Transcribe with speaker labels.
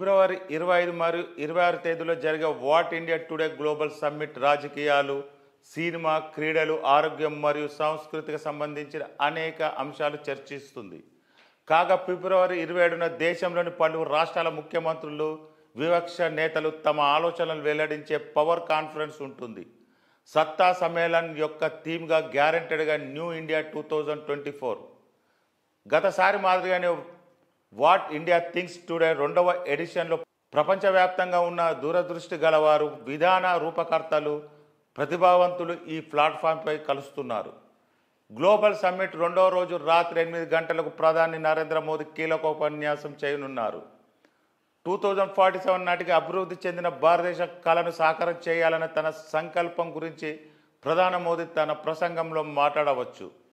Speaker 1: ఫిబ్రవరి ఇరవై ఐదు మరియు ఇరవై ఆరు తేదీలో జరిగే what India Today global summit రాజకీయాలు సినిమా క్రీడలు ఆరోగ్యం మరియు సంస్కృతికి సంబంధించిన అనేక అంశాలు చర్చిస్తుంది కాగా ఫిబ్రవరి ఇరవై ఏడున దేశంలోని పలువురు రాష్ట్రాల ముఖ్యమంత్రులు వివక్ష నేతలు తమ ఆలోచనలు వెల్లడించే పవర్ కాన్ఫరెన్స్ ఉంటుంది సత్తా సమ్మేళన్ యొక్క థీమ్గా గ్యారెంటెడ్గా new India two thousand twenty four గతసారి మాదిరిగానే వాట్ ఇండియా థింగ్స్ టుడే రెండవ ఎడిషన్లో ప్రపంచవ్యాప్తంగా ఉన్న దూరదృష్టి గలవారు విధాన రూపకర్తలు ప్రతిభావంతులు ఈ ప్లాట్ఫామ్పై కలుస్తున్నారు గ్లోబల్ సమ్మిట్ రెండవ రోజు రాత్రి ఎనిమిది గంటలకు ప్రధాని నరేంద్ర మోదీ కీలక ఉపన్యాసం చేయనున్నారు టూ థౌజండ్ ఫార్టీ సెవెన్ నాటికి అభివృద్ధి చెందిన భారతదేశ కళను సాకారం చేయాలన్న తన సంకల్పం గురించి ప్రధాని మోదీ తన ప్రసంగంలో మాట్లాడవచ్చు